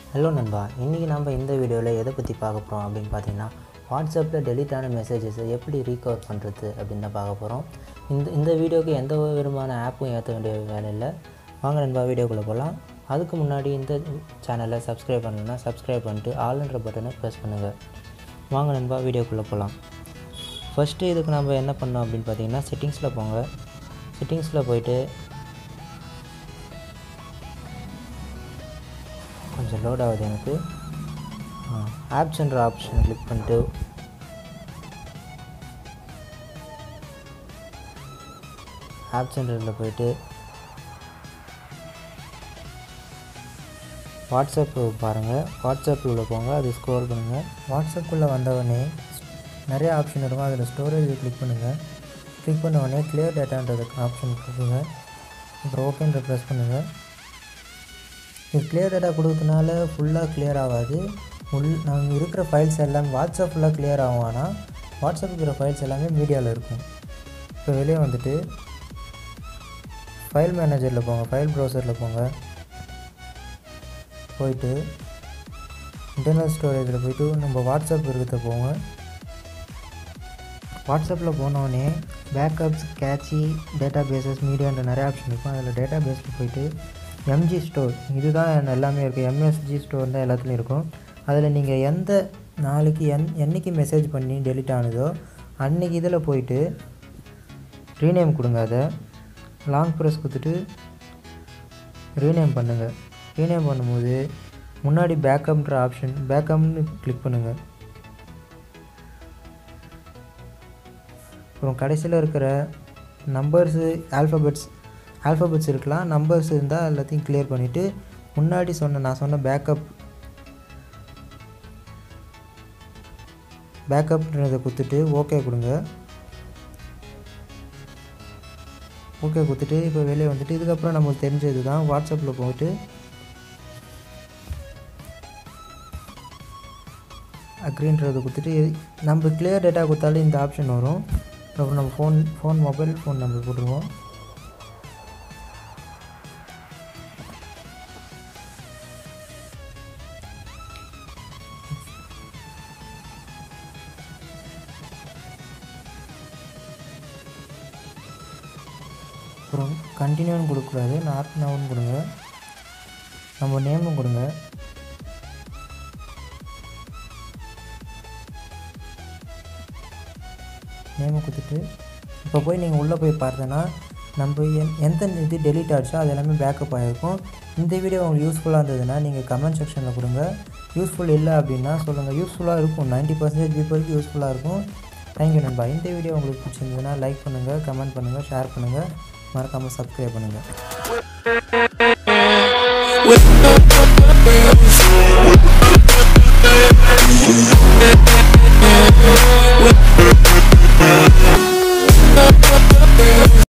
hello நண்பா இன்றைக்கி நம்ம இந்த வீடியோவில் எதை பற்றி பார்க்க போகிறோம் அப்படின்னு பார்த்தீங்கன்னா வாட்ஸ்அப்பில் டெலிட் ஆன மெசேஜஸை எப்படி ரீகவர் பண்ணுறது அப்படின்னு தான் பார்க்க போகிறோம் இந்த இந்த வீடியோக்கு எந்த ஒரு விதமான ஆப்பும் ஏற்ற வேண்டிய வேலை இல்லை வாங்க நண்பா வீடியோக்குள்ளே போகலாம் அதுக்கு முன்னாடி இந்த சேனலை சப்ஸ்கிரைப் பண்ணணும்னா சப்ஸ்கிரைப் பண்ணிட்டு ஆல்ன்ற பட்டனை ப்ரெஸ் பண்ணுங்கள் வாங்க நண்பா வீடியோக்குள்ளே போகலாம் ஃபஸ்ட்டு இதுக்கு நம்ம என்ன பண்ணோம் அப்படின்னு பார்த்தீங்கன்னா செட்டிங்ஸில் போங்க செட்டிங்ஸில் போயிட்டு கொஞ்சம் லோட் ஆகுது எனக்கு ஆப்ஸ்ன்ற ஆப்ஷன் கிளிக் பண்ணிட்டு ஆப் சென்டரில் போயிட்டு வாட்ஸ்அப் பாருங்கள் வாட்ஸ்அப்பில் போங்க அது ஸ்க்ரோல் பண்ணுங்கள் வாட்ஸ்அப்புக்குள்ளே வந்தவொடனே நிறைய ஆப்ஷன் இருக்கும் அதில் ஸ்டோரேஜ் கிளிக் பண்ணுங்கள் கிளிக் பண்ண உடனே கிளியர் டேட்டான்றதுக்கு ஆப்ஷன் கொடுக்குங்க அப்புறம் ஓகேன்ற ப்ரெஸ் பண்ணுங்கள் இது கிளியர் டேட்டா கொடுக்கறதுனால ஃபுல்லாக கிளியர் ஆகாது உள் நாங்கள் இருக்கிற ஃபைல்ஸ் எல்லாம் வாட்ஸ்அப் ஃபுல்லாக கிளியர் ஆகும் ஆனால் வாட்ஸ்அப் இருக்கிற ஃபைல்ஸ் எல்லாமே மீடியாவில் இருக்கும் இப்போ வெளியே வந்துட்டு ஃபைல் மேனேஜரில் போங்க ஃபைல் ப்ரௌசரில் போங்க போயிட்டு இன்டர்னல் ஸ்டோரேஜில் போயிட்டு நம்ம வாட்ஸ்அப் இருக்கிறத போங்க வாட்ஸ்அப்பில் போனோடனே பேக்கப்ஸ் கேட்சி டேட்டா பேசஸ் மீடியான்ற நிறைய ஆப்ஷன் இருக்கும் அதில் டேட்டா பேஸில் போயிட்டு எம்ஜி ஸ்டோர் இதுதான் எல்லாமே இருக்குது எம்எஸ்ஜி ஸ்டோர் தான் எல்லாத்துலேயும் இருக்கும் அதில் நீங்கள் எந்த நாளைக்கு என் என்றைக்கு மெசேஜ் பண்ணி டெலிட் ஆனதோ அன்றைக்கி இதில் போயிட்டு ரீநேம் கொடுங்க அதை லாங் ப்ரெஸ் கொடுத்துட்டு ரீநேம் பண்ணுங்கள் ரீநேம் பண்ணும்போது முன்னாடி பேக்கப்ன்ற ஆப்ஷன் பேக்கப்னு கிளிக் பண்ணுங்கள் அப்புறம் கடைசியில் இருக்கிற நம்பர்ஸு ஆல்ஃபபெட்ஸ் ஆல்ஃபபெட்ஸ் இருக்கலாம் நம்பர்ஸ் இருந்தால் எல்லாத்தையும் கிளியர் பண்ணிவிட்டு முன்னாடி சொன்ன நான் சொன்ன பேக்கப் பேக்கப்ன்றதை கொடுத்துட்டு ஓகே கொடுங்க ஓகே கொடுத்துட்டு இப்போ வெளியே வந்துட்டு இதுக்கப்புறம் நமக்கு தெரிஞ்சது தான் வாட்ஸ்அப்பில் போயிட்டு அக்ரின்றதை கொடுத்துட்டு நம்ம கிளியர் டேட்டா கொடுத்தாலே இந்த ஆப்ஷன் வரும் அப்புறம் நம்ம phone phone mobile phone number போட்டுருவோம் அப்புறம் கண்டினியூன்னு கொடுக்கக்கூடாது நாட் நவுன்னு கொடுங்க நம்ம நேமும் கொடுங்க நேமை கொடுத்துட்டு இப்போ போய் நீங்கள் உள்ளே போய் பார்த்தோன்னா நம்ம எந் எந்த இது டெலீட் ஆச்சோ அது எல்லாமே பேக்கப் ஆகிருக்கும் இந்த வீடியோ உங்களுக்கு யூஸ்ஃபுல்லாக இருந்ததுன்னா நீங்கள் கமெண்ட் செக்ஷனில் கொடுங்க யூஸ்ஃபுல் இல்லை அப்படின்னா சொல்லுங்கள் யூஸ்ஃபுல்லாக இருக்கும் நைன்ட்டி பர்சன்டேஜ் பீப்புளுக்கு யூஸ்ஃபுல்லாக இருக்கும் தேங்க்யூ நண்பா இந்த வீடியோ உங்களுக்கு பிடிச்சிருந்ததுன்னா லைக் பண்ணுங்கள் கமெண்ட் பண்ணுங்கள் ஷேர் பண்ணுங்கள் மறக்காமல் சப்ஸ்கிரைப் பண்ணுங்கள் with